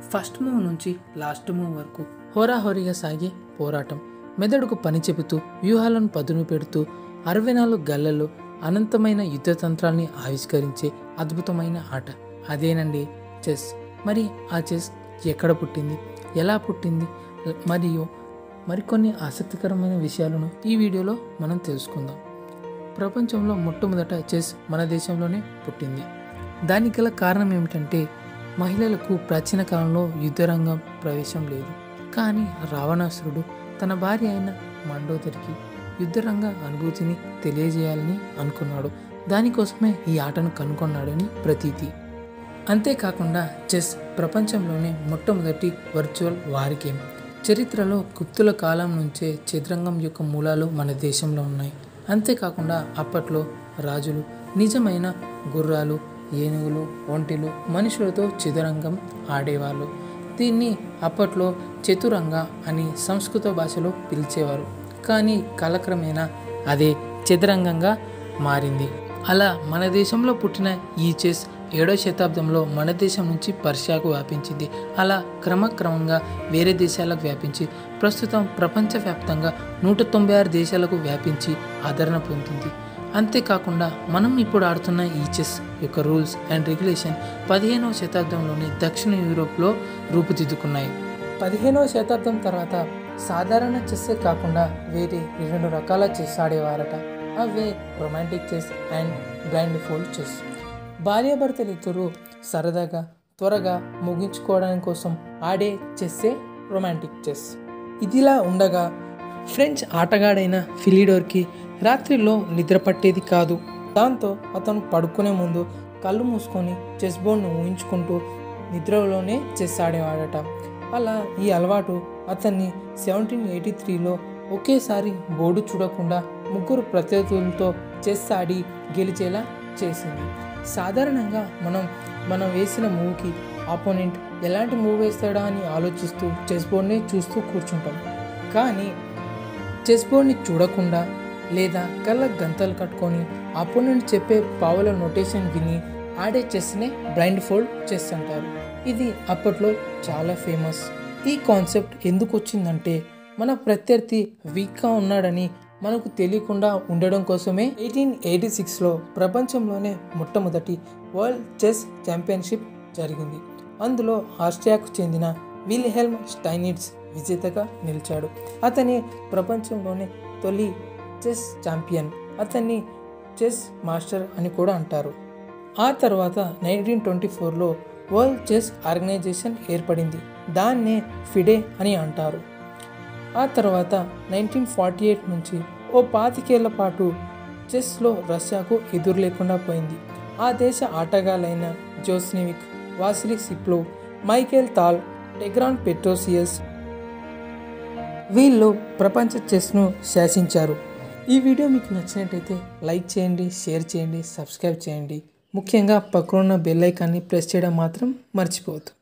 first move నుంచి last move వరకు హోరాహోరీగా సాగే పోరాటం మెదడుకు పని చెబుతూ వ్యూహాలను పదును పెడుతూ అరవై నాలుగు గల్లల్లో అనంతమైన యుద్ధ తంత్రాల్ని ఆవిష్కరించే అద్భుతమైన ఆట అదేనండి చెస్ మరి ఆ చెస్ ఎక్కడ పుట్టింది ఎలా పుట్టింది మరియు మరికొన్ని ఆసక్తికరమైన విషయాలను ఈ వీడియోలో మనం తెలుసుకుందాం ప్రపంచంలో మొట్టమొదట చెస్ మన దేశంలోనే పుట్టింది దానికి గల కారణం ఏమిటంటే మహిళలకు ప్రాచీన కాలంలో యుద్ధరంగం ప్రవేశం లేదు కానీ రావణాసురుడు తన భార్య అయిన మండోదరికి యుద్ధరంగ అనుభూతిని తెలియజేయాలని అనుకున్నాడు దానికోసమే ఈ ఆటను కనుగొన్నాడని ప్రతీతి అంతేకాకుండా చెస్ ప్రపంచంలోనే మొట్టమొదటి వర్చువల్ వార్ గేమ్ చరిత్రలో గుప్తుల కాలం నుంచే చదరంగం యొక్క మూలాలు మన దేశంలో ఉన్నాయి అంతేకాకుండా అప్పట్లో రాజులు నిజమైన గుర్రాలు ఏనుగులు ఒంటిలు మనుషులతో చదురంగం ఆడేవాళ్ళు దీన్ని అప్పట్లో చతురంగ అని సంస్కృత భాషలో పిలిచేవారు కానీ కాలక్రమేణా అదే చదరంగంగా మారింది అలా మన దేశంలో పుట్టిన ఈ చెస్ ఏడో శతాబ్దంలో మన దేశం నుంచి పర్షియాకు వ్యాపించింది అలా క్రమక్రమంగా వేరే దేశాలకు వ్యాపించి ప్రస్తుతం ప్రపంచవ్యాప్తంగా నూట తొంభై ఆరు దేశాలకు వ్యాపించి ఆదరణ పొందింది అంతేకాకుండా మనం ఇప్పుడు ఆడుతున్న ఈ చెస్ యొక్క రూల్స్ అండ్ రెగ్యులేషన్ పదిహేనవ శతాబ్దంలోని దక్షిణ యూరోప్లో రూపుదిద్దుకున్నాయి పదిహేనవ శతాబ్దం తర్వాత సాధారణ చెస్సే కాకుండా వేరే రెండు రకాల చెస్ ఆడేవారట అవే romantic chess and blindfold chess భార్యాభర్తలు ఇద్దరు సరదాగా త్వరగా ముగించుకోవడానికి కోసం ఆడే చెస్సే రొమాంటిక్ చెస్ ఇదిలా ఉండగా ఫ్రెంచ్ ఆటగాడైన ఫిలిడోర్కి రాత్రిలో నిద్ర పట్టేది కాదు దాంతో అతను పడుకునే ముందు కళ్ళు మూసుకొని చెస్ బోర్డ్ను ఊహించుకుంటూ నిద్రలోనే చెస్ ఆడేవాడట అలా ఈ అలవాటు అతన్ని సెవెంటీన్ ఎయిటీ త్రీలో ఒకేసారి బోర్డు చూడకుండా ముగ్గురు ప్రత్యర్థులతో చెస్ ఆడి గెలిచేలా చేసింది సాధారణంగా మనం మనం వేసిన మూవ్కి ఆపోనెంట్ ఎలాంటి మూవ్ వేస్తాడా అని ఆలోచిస్తూ చెస్ బోర్డ్ని చూస్తూ కూర్చుంటాం కానీ చెస్ బోర్డ్ని చూడకుండా లేదా కళ్ళ గంతలు కట్టుకొని ఆపోనెంట్ చెప్పే పావుల నోటేషన్ విని ఆడే చెస్నే బ్లైండ్ ఫోల్డ్ చెస్ అంటారు ఇది అప్పట్లో చాలా ఫేమస్ ఈ కాన్సెప్ట్ ఎందుకు వచ్చిందంటే మన ప్రత్యర్థి వీక్గా ఉన్నాడని మనకు తెలియకుండా ఉండడం కోసమే ఎయిటీన్ ఎయిటీ సిక్స్లో ప్రపంచంలోనే మొట్టమొదటి వరల్డ్ చెస్ ఛాంపియన్షిప్ జరిగింది అందులో ఆస్ట్రియాకు చెందిన విల్హెల్మ్ స్టైనిట్స్ విజేతగా నిలిచాడు అతని ప్రపంచంలోనే తొలి చెస్ ఛాంపియన్ అతన్ని చెస్ మాస్టర్ అని కూడా అంటారు ఆ తర్వాత నైన్టీన్ ట్వంటీ ఫోర్లో వరల్డ్ చెస్ ఆర్గనైజేషన్ ఏర్పడింది దాన్నే ఫిడే అని అంటారు ఆ తర్వాత నైన్టీన్ ఫార్టీ ఎయిట్ నుంచి ఓ పాతికేళ్ల పాటు చెస్లో రష్యాకు ఎదురు లేకుండా పోయింది ఆ దేశ ఆటగాళ్ళైన జోస్నివిక్ వాసిలి సిప్లో మైకేల్ తాల్ టెగ్రాన్ పెట్రోసియస్ వీళ్ళు ప్రపంచ చెస్ను శాసించారు ఈ వీడియో మీకు నచ్చినట్టయితే లైక్ చేయండి షేర్ చేయండి సబ్స్క్రైబ్ చేయండి ముఖ్యంగా పక్కనున్న బెల్ ఐకాన్ని ప్రెస్ చేయడం మాత్రం మర్చిపోవద్దు